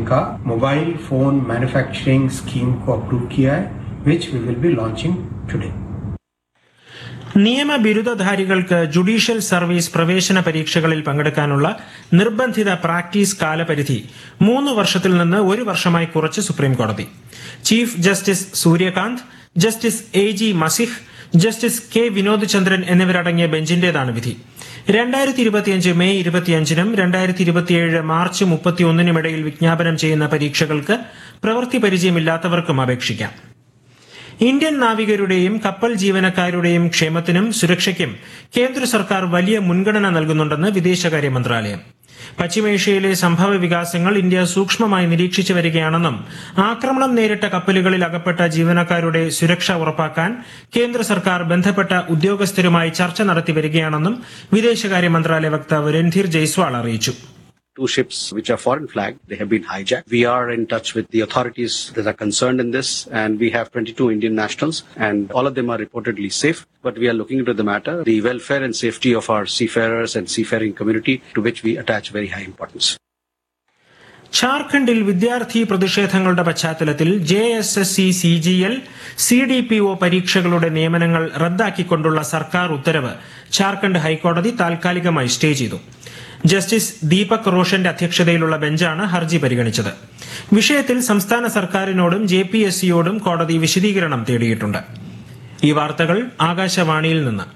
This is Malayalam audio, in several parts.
का मोबाइल फोन मैन्युफैक्चरिंग स्कीम को अप्रूव किया है which we will be launching today നിയമ ബിരുദധാരികൾക്ക് ജുഡീഷ്യൽ സർവീസ് പ്രവേശന പരീക്ഷകളിൽ പങ്കെടുക്കാനുള്ള നിർബന്ധിത പ്രാക്ടീസ് കാലപരിധി മൂന്ന് വർഷത്തിൽ നിന്ന് ഒരു വർഷമായി കുറച്ച് സുപ്രീംകോടതി chief justice Suryakant justice A G Masih justice K Vinod ചന്ദ്രൻ എന്നിവരടങ്ങിയ ബെഞ്ചിന്റേതാണ് വിധി രണ്ടായിരത്തി ഇരുപത്തിയഞ്ച് മെയ് ഇരുപത്തിയഞ്ചിനും രണ്ടായിരത്തി ഇരുപത്തിയേഴ് മാർച്ച് മുപ്പത്തിയൊന്നിനും ഇടയിൽ വിജ്ഞാപനം ചെയ്യുന്ന പരീക്ഷകൾക്ക് പ്രവൃത്തി പരിചയമില്ലാത്തവർക്കും അപേക്ഷിക്കാം ഇന്ത്യൻ നാവികരുടെയും കപ്പൽ ജീവനക്കാരുടെയും ക്ഷേമത്തിനും സുരക്ഷയ്ക്കും കേന്ദ്ര സർക്കാർ വലിയ മുൻഗണന നൽകുന്നുണ്ടെന്ന് വിദേശകാര്യ മന്ത്രാലയം പശ്ചിമേഷ്യയിലെ സംഭവ വികാസങ്ങൾ ഇന്ത്യ സൂക്ഷ്മമായി നിരീക്ഷിച്ചു വരികയാണെന്നും ആക്രമണം നേരിട്ട കപ്പലുകളിൽ അകപ്പെട്ട ജീവനക്കാരുടെ സുരക്ഷ ഉറപ്പാക്കാൻ കേന്ദ്ര സർക്കാർ ബന്ധപ്പെട്ട ഉദ്യോഗസ്ഥരുമായി ചർച്ച നടത്തി വരികയാണെന്നും വിദേശകാര്യ മന്ത്രാലയ വക്താവ് രൺധീർ ജയ്സ്വാൾ അറിയിച്ചു two ships which are foreign flag. They have been hijacked. We are in touch with the authorities that are concerned in this, and we have 22 Indian nationals, and all of them are reportedly safe. But we are looking into the matter, the welfare and safety of our seafarers and seafaring community, to which we attach very high importance. ഝാർഖണ്ഡിൽ വിദ്യാർത്ഥി പ്രതിഷേധങ്ങളുടെ പശ്ചാത്തലത്തിൽ J S S C C G L C D P O പരീക്ഷകളുടെ നിയമനങ്ങൾ റദ്ദാക്കിക്കൊണ്ടുള്ള സർക്കാർ ഉത്തരവ് ഝാർഖണ്ഡ് ഹൈക്കോടതി താൽക്കാലികമായി സ്റ്റേ ചെയ്തു ജസ്റ്റിസ് ദീപക് റോഷന്റെ അധ്യക്ഷതയിലുള്ള ബെഞ്ചാണ് ഹർജി പരിഗണിച്ചത് വിഷയത്തിൽ സംസ്ഥാന സർക്കാരിനോടും ജെ പി എസ് സിയോടും കോടതി വിശദീകരണം തേടിയിട്ടുണ്ട് ഈ വാർത്തകൾ ആകാശവാണിയിൽ നിന്ന്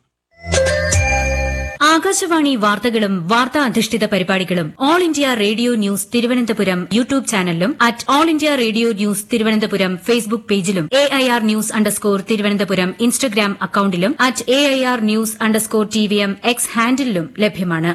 ആകാശവാണി വാർത്തകളും വാർത്താ അധിഷ്ഠിത പരിപാടികളും all India radio news Thiruvananthapuram YouTube ചാനലിലും at all India radio news Thiruvananthapuram Facebook പേജിലും A I R news underscore Thiruvananthapuram Instagram അക്കൌണ്ടിലും at A I R news underscore T V M X ഹാൻഡിലും ലഭ്യമാണ്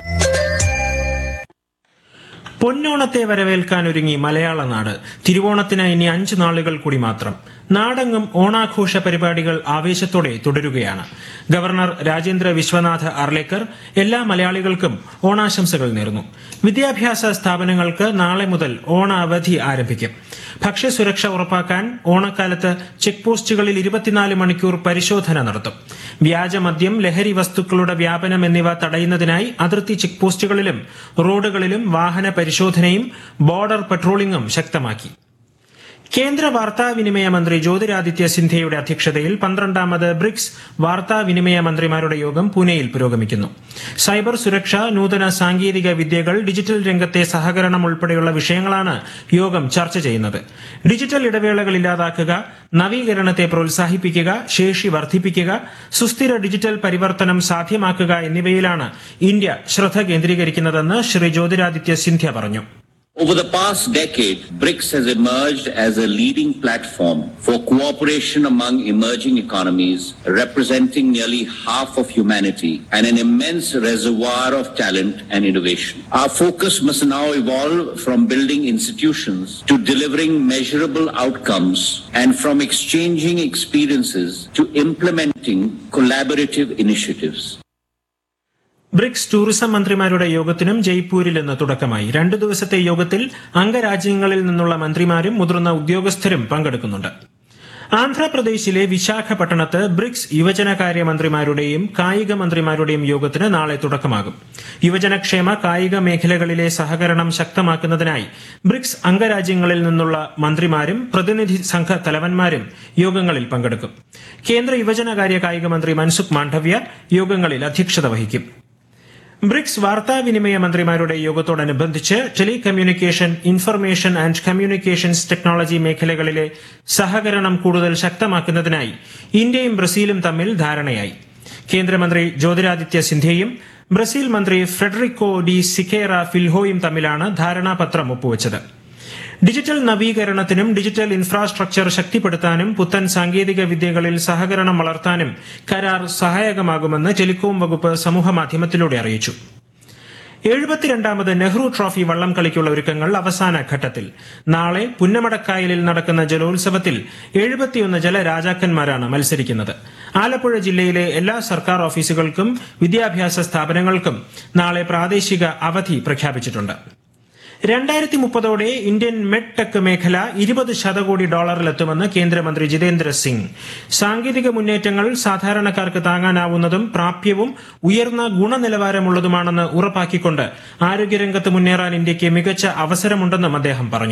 പൊന്നോണത്തെ വരവേൽക്കാൻ ഒരുങ്ങി മലയാള നാട് തിരുവോണത്തിന് ഇനി അഞ്ചു നാളുകൾ കൂടി മാത്രം നാടെങ്ങും ഓണാഘോഷ പരിപാടികൾ ആവേശത്തോടെ തുടരുകയാണ് ഗവർണർ രാജേന്ദ്ര വിശ്വനാഥ് അർലേക്കർ എല്ലാ മലയാളികൾക്കും ഓണാശംസകൾ നേർന്നു വിദ്യാഭ്യാസ സ്ഥാപനങ്ങൾക്ക് നാളെ മുതൽ ഓണ അവധി ആരംഭിക്കും ഭക്ഷ്യസുരക്ഷ ഉറപ്പാക്കാൻ ഓണക്കാലത്ത് ചെക്ക് പോസ്റ്റുകളിൽ ഇരുപത്തിനാല് മണിക്കൂർ പരിശോധന നടത്തും വ്യാജമദ്യം ലഹരി വസ്തുക്കളുടെ വ്യാപനം എന്നിവ തടയുന്നതിനായി അതിർത്തി ചെക്ക് പോസ്റ്റുകളിലും റോഡുകളിലും വാഹന പരിശോധനയും ബോർഡർ പട്രോളിംഗും ശക്തമാക്കി കേന്ദ്ര വാർത്താവിനിമയ മന്ത്രി ജ്യോതിരാദിത്യ സിന്ധ്യയുടെ അധ്യക്ഷതയിൽ പന്ത്രണ്ടാമത് ബ്രിക്സ് വാർത്താവിനിമയ മന്ത്രിമാരുടെ യോഗം പൂനെയിൽ പുരോഗമിക്കുന്നു സൈബർ സുരക്ഷ നൂതന സാങ്കേതിക വിദ്യകൾ ഡിജിറ്റൽ രംഗത്തെ സഹകരണം ഉൾപ്പെടെയുള്ള വിഷയങ്ങളാണ് യോഗം ചർച്ച ചെയ്യുന്നത് ഡിജിറ്റൽ ഇടവേളകൾ ഇല്ലാതാക്കുക നവീകരണത്തെ പ്രോത്സാഹിപ്പിക്കുക ശേഷി വർദ്ധിപ്പിക്കുക സുസ്ഥിര ഡിജിറ്റൽ പരിവർത്തനം സാധ്യമാക്കുക എന്നിവയിലാണ് ഇന്ത്യ ശ്രദ്ധ കേന്ദ്രീകരിക്കുന്നതെന്ന് ശ്രീ ജ്യോതിരാദിത്യ സിന്ധ്യ പറഞ്ഞു Over the past decade, BRICS has emerged as a leading platform for cooperation among emerging economies, representing nearly half of humanity and an immense reservoir of talent and innovation. Our focus must now evolve from building institutions to delivering measurable outcomes and from exchanging experiences to implementing collaborative initiatives. BRICS tourism മന്ത്രിമാരുടെ യോഗത്തിനും ജയ്പൂരിൽ ഇന്ന് തുടക്കമായി രണ്ടു ദിവസത്തെ യോഗത്തിൽ അംഗരാജ്യങ്ങളിൽ നിന്നുള്ള മന്ത്രിമാരും മുതിർന്ന ഉദ്യോഗസ്ഥരും പങ്കെടുക്കുന്നുണ്ട് ആന്ധ്രാപ്രദേശിലെ വിശാഖപട്ടണത്ത് ബ്രിക്സ് യുവജനകാര്യ മന്ത്രിമാരുടെയും കായിക മന്ത്രിമാരുടെയും യോഗത്തിന് നാളെ തുടക്കമാകും യുവജനക്ഷേമ കായിക മേഖലകളിലെ സഹകരണം ശക്തമാക്കുന്നതിനായി ബ്രിക്സ് അംഗരാജ്യങ്ങളിൽ നിന്നുള്ള മന്ത്രിമാരും പ്രതിനിധി സംഘ തലവന്മാരും യോഗങ്ങളിൽ പങ്കെടുക്കും കേന്ദ്ര യുവജനകാര്യ കായിക മന്ത്രി മൻസുഖ് മാണ്ഡവ്യ യോഗങ്ങളിൽ അധ്യക്ഷത വഹിക്കും ബ്രിക്സ് വാർത്താവിനിമയ മന്ത്രിമാരുടെ യോഗത്തോടനുബന്ധിച്ച് telecommunication information and communications technology മേഖലകളിലെ സഹകരണം കൂടുതൽ ശക്തമാക്കുന്നതിനായി ഇന്ത്യയും ബ്രസീലും തമ്മിൽ ധാരണയായി കേന്ദ്രമന്ത്രി ജ്യോതിരാദിത്യ സിന്ധ്യയും ബ്രസീൽ മന്ത്രി ഫെഡറിക്കോ ഡി സിക്കേറ ഫിൽഹോയും തമ്മിലാണ് ധാരണാപത്രം ഒപ്പുവച്ചത് ഡിജിറ്റൽ നവീകരണത്തിനും ഡിജിറ്റൽ ഇൻഫ്രാസ്ട്രക്ചർ ശക്തിപ്പെടുത്താനും പുത്തൻ സാങ്കേതിക വിദ്യകളിൽ സഹകരണം വളർത്താനും കരാർ സഹായകമാകുമെന്ന് ടെലികോം വകുപ്പ് സമൂഹമാധ്യമത്തിലൂടെ അറിയിച്ചു എഴുപത്തിരണ്ടാമത് നെഹ്റു ട്രോഫി വള്ളം കളിക്കുള്ള ഒരുക്കങ്ങൾ അവസാന ഘട്ടത്തിൽ നാളെ പുന്നമടക്കായലിൽ നടക്കുന്ന ജലോത്സവത്തിൽ എഴുപത്തിയൊന്ന് ജലരാജാക്കന്മാരാണ് മത്സരിക്കുന്നത് ആലപ്പുഴ ജില്ലയിലെ എല്ലാ സർക്കാർ ഓഫീസുകൾക്കും വിദ്യാഭ്യാസ സ്ഥാപനങ്ങൾക്കും നാളെ പ്രാദേശിക അവധി പ്രഖ്യാപിച്ചിട്ടുണ്ട് രണ്ടായിരത്തി മുപ്പതോടെ ഇന്ത്യൻ മെഡ് ടെക് മേഖല ഇരുപത് ശതകോടി ഡോളറിലെത്തുമെന്ന് കേന്ദ്രമന്ത്രി ജിതേന്ദ്ര സിംഗ് സാങ്കേതിക മുന്നേറ്റങ്ങൾ സാധാരണക്കാർക്ക് താങ്ങാനാവുന്നതും പ്രാപ്യവും ഉയർന്ന ഗുണനിലവാരമുള്ളതുമാണെന്ന് ഉറപ്പാക്കിക്കൊണ്ട് ആരോഗ്യരംഗത്ത് മുന്നേറാൻ ഇന്ത്യയ്ക്ക് മികച്ച അവസരമുണ്ടെന്നും അദ്ദേഹം പറഞ്ഞു